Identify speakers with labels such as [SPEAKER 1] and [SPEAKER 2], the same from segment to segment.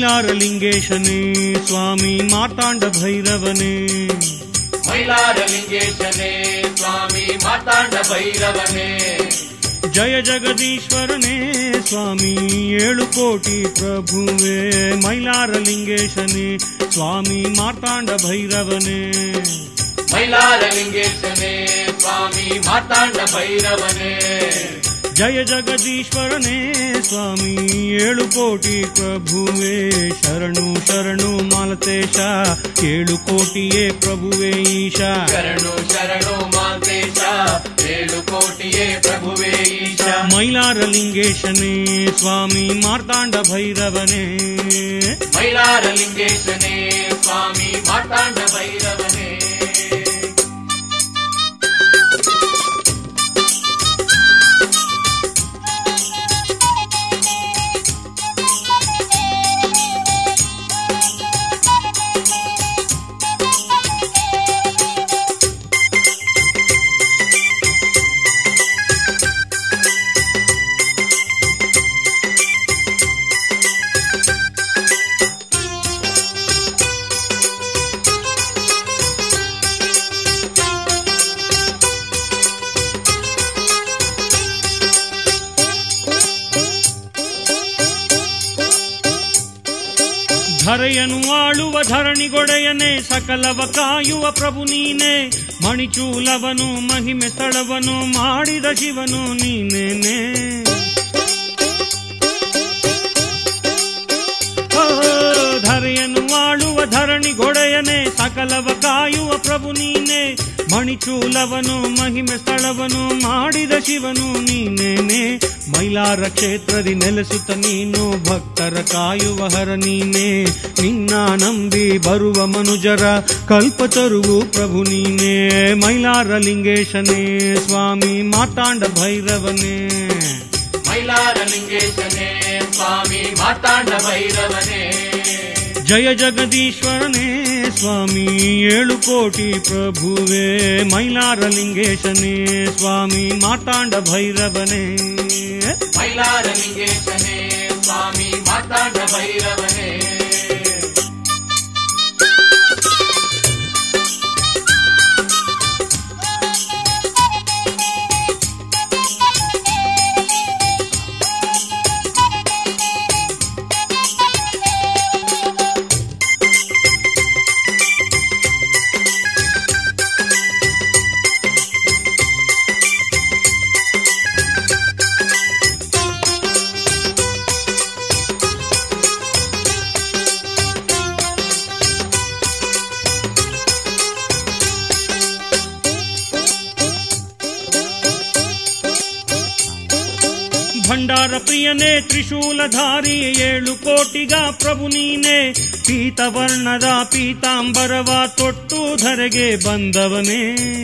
[SPEAKER 1] ಮೈಲಾರಲಿಂಗೇಶನೇ ಸ್ವಾಮಿ ಮಾರ್ತಾಂಡ ಭೈರವನೇ
[SPEAKER 2] ಮೈಲಾರಲಿಂಗೇಶನೇ ಸ್ವಾಮಿ ಮಾತಾಂಡ ಭೈರವನೇ
[SPEAKER 1] ಜಯ ಜಗದೀಶ್ವರನೇ ಸ್ವಾಮಿ ಏಳು ಕೋಟಿ ಪ್ರಭುವೇ ಮೈಲಾರಲಿಂಗೇಶನೇ ಸ್ವಾಮಿ ಮಾರ್ತಾಂಡ ಭೈರವನೇ
[SPEAKER 2] ಮೈಲಾರಲಿಂಗೇಶನೇ ಸ್ವಾಮಿ ಮಾತಾಂಡ ಭೈರವನೇ
[SPEAKER 1] ಜಯ ಜಗದೀಶ್ವರನೇ ಸ್ವಾಮಿ ಏಳು ಕೋಟಿ ಪ್ರಭುವೇ ಶರಣು ಶರಣು ಮಾಲತೇಶ ಏಳು ಕೋಟಿಯೇ ಪ್ರಭುವೇ ಈಶಾ
[SPEAKER 2] ಶರಣು ಶರಣು ಮಾಂತೇಶ ಏಳು ಕೋಟಿಯೇ ಪ್ರಭುವೇ ಈಶ
[SPEAKER 1] ಮೈಲಾರಲಿಂಗೇಶನೇ ಸ್ವಾಮಿ ಮಾರ್ತಾಂಡ ಭೈರವನೇ
[SPEAKER 2] ಮೈಲಾರಲಿಂಗೇಶನೇ ಸ್ವಾಮಿ ಮಾತಾಂಡ ಭೈರವನೇ
[SPEAKER 1] ಧರೆಯನು ಆಳುವ ಧರಣಿಗೊಡೆಯನೇ ಸಕಲವ ಕಾಯುವ ಪ್ರಭು ನೀನೇ ಮಣಿಚೂಲವನು ಮಹಿಮೆ ಸ್ಥಳವನು ಮಾಡಿದ ಶಿವನು ನೀನೇನೆ ಓ, ಧರೆಯನು ಆಳುವ ಧರಣಿಗೊಡೆಯನೇ ಸಕಲವ ಕಾಯುವ ಪ್ರಭು ನೀನೇ ಮಣಿಚೂಲವನು ಮಹಿಮೆ ಸ್ಥಳವನು ಮಾಡಿದ ಶಿವನು ನೀನೇನೆ ಮೈಲಾರ ಕ್ಷೇತ್ರದಿ ನೆಲೆಸುತ್ತ ನೀನು ಭಕ್ತರ ಕಾಯುವ ಹರ ನೀನೇ ನಿನ್ನ ನಂಬಿ ಬರುವ ಮನುಜರ ಕಲ್ಪ ತರುವು ಪ್ರಭು ನೀನೇ ಮೈಲಾರ ಲಿಂಗೇಶನೇ ಸ್ವಾಮಿ ಮಾತಾಂಡ ಭೈರವನೇ
[SPEAKER 2] ಮೈಲಾರಲಿಂಗೇಶನೇ ಸ್ವಾಮಿ ಮಾತಾಂಡ ಭೈರವನೇ
[SPEAKER 1] ಜಯ ಜಗದೀಶ್ವರನೇ ಸ್ವಾಮಿ ಏಳು ಕೋಟಿ ಪ್ರಭುವೇ ಮೈಲಾರಲಿಂಗೇಶನೇ ಸ್ವಾಮಿ ಮಾತಾಂಡ ಭೈರವನೇ
[SPEAKER 2] ಮೈಲಾರಲಿಂಗೇಶನೇ ಸ್ವಾಮಿ ಮಾತಾಂಡ ಭೈರವನೇ
[SPEAKER 1] ಭಂಡಾರ ಪ್ರಿಯನೇ ತ್ರಿಶೂಲಧಾರಿ ಏಳು ಕೋಟಿಗ ಪ್ರಭು ನೀನೇ ಪೀತವರ್ಣದ ಪೀತಾಂಬರವ ತೊಟ್ಟು ಧರೆಗೆ ಬಂದವನೇ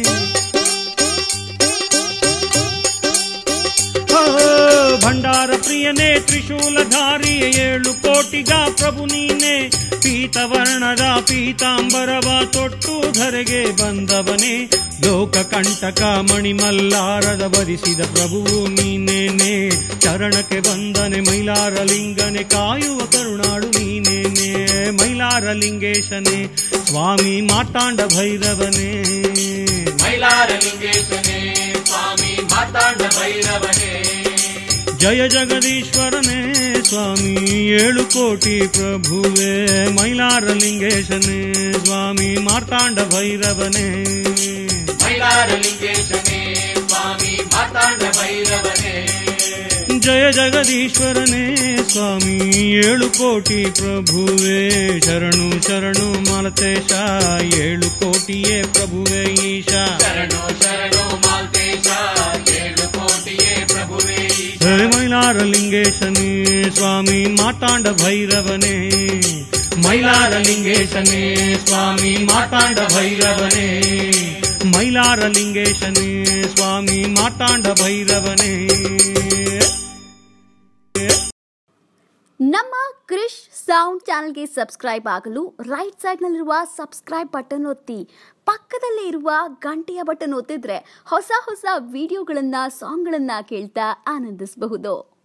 [SPEAKER 1] ಓ, ಭಂಡಾರ ಪ್ರಿಯನೇ ತ್ರಿಶೂಲಧಾರಿ ಏಳು ಕೋಟಿಗ ಪ್ರಭು ನೀನೇ ಪೀತವರ್ಣದ ಪೀತಾಂಬರವ ತೊಟ್ಟು ಧರೆಗೆ ಬಂದವನೇ ಲೋಕ ಕಂಟಕ ಮಣಿಮಲ್ಲಾರದ ವರಿಸಿದ ಪ್ರಭುವು ನೀನೇನೆ ಚರಣಕ್ಕೆ ಬಂದನೆ ಮೈಲಾರ ಲಿಂಗನೆ ಕಾಯುವ ಕರುಣಾಳು ನೀನೇನೆ ಮೈಲಾರ ಲಿಂಗೇಶನೇ ಸ್ವಾಮಿ ಮಾತಾಂಡ ಭೈರವನೇ
[SPEAKER 2] ಮೈಲಾರಲಿಂಗೇಶನೇ ಸ್ವಾಮಿ ಮಾತಾಂಡ ಭೈರವನೇ
[SPEAKER 1] ಜಯ ಜಗದೀಶ್ವರನೇ ಸ್ವಾಮಿ ಏಳು ಕೋಟಿ ಪ್ರಭುವೇ ಮೈಲಾರಲಿಂಗೇಶನೇ ಸ್ವಾಮಿ ಮಾರ್ತಾಂಡ ಭೈರವನೇ
[SPEAKER 2] ಮೈಲಾರಲಿಂಗೇಶನೇ ಸ್ವಾಮಿ ಮಾತಾಂಡ ಭೈರವನೇ
[SPEAKER 1] ಜಯ ಜಗದೀಶ್ವರನೇ ಸ್ವಾಮಿ ಏಳು ಕೋಟಿ ಪ್ರಭುವೇ ಶರಣು ಶರಣು ಮಾಲತೇಶ ಏಳು ಕೋಟಿಯೇ ಪ್ರಭುವೇ ಈಶಾ
[SPEAKER 2] ಶರಣು ಶರಣು ಮಾಲ್ತೇಶ ಏಳು ಕೋಟಿಯೇ ಪ್ರಭುವೇ ಈಶ.
[SPEAKER 1] ಹೇ ಮೈಲಾರಲಿಂಗೇಶನೇ ಸ್ವಾಮಿ ಮಾತಾಂಡ ಭೈರವನೇ ಮೈಲಾರಲಿಂಗೇಶನೇ ಸ್ವಾಮಿ ಮಾತಾಂಡ ಭೈರವನೇ ಮೈಲಾರಲಿಂಗೇಶನೇ ಸ್ವಾಮಿ ಮಾತಾಂಡ ಭೈರವನೇ
[SPEAKER 3] ನಮ್ಮ ಕ್ರಿಶ್ ಸೌಂಡ್ ಚಾನಲ್ಗೆ ಸಬ್ಸ್ಕ್ರೈಬ್ ಆಗಲು ರೈಟ್ ಸೈಡ್ನಲ್ಲಿರುವ ಸಬ್ಸ್ಕ್ರೈಬ್ ಬಟನ್ ಒತ್ತಿ ಪಕ್ಕದಲ್ಲೇ ಇರುವ ಗಂಟೆಯ ಬಟನ್ ಒತ್ತಿದ್ರೆ ಹೊಸ ಹೊಸ ವಿಡಿಯೋಗಳನ್ನು ಸಾಂಗ್ಗಳನ್ನು ಕೇಳ್ತಾ ಆನಂದಿಸಬಹುದು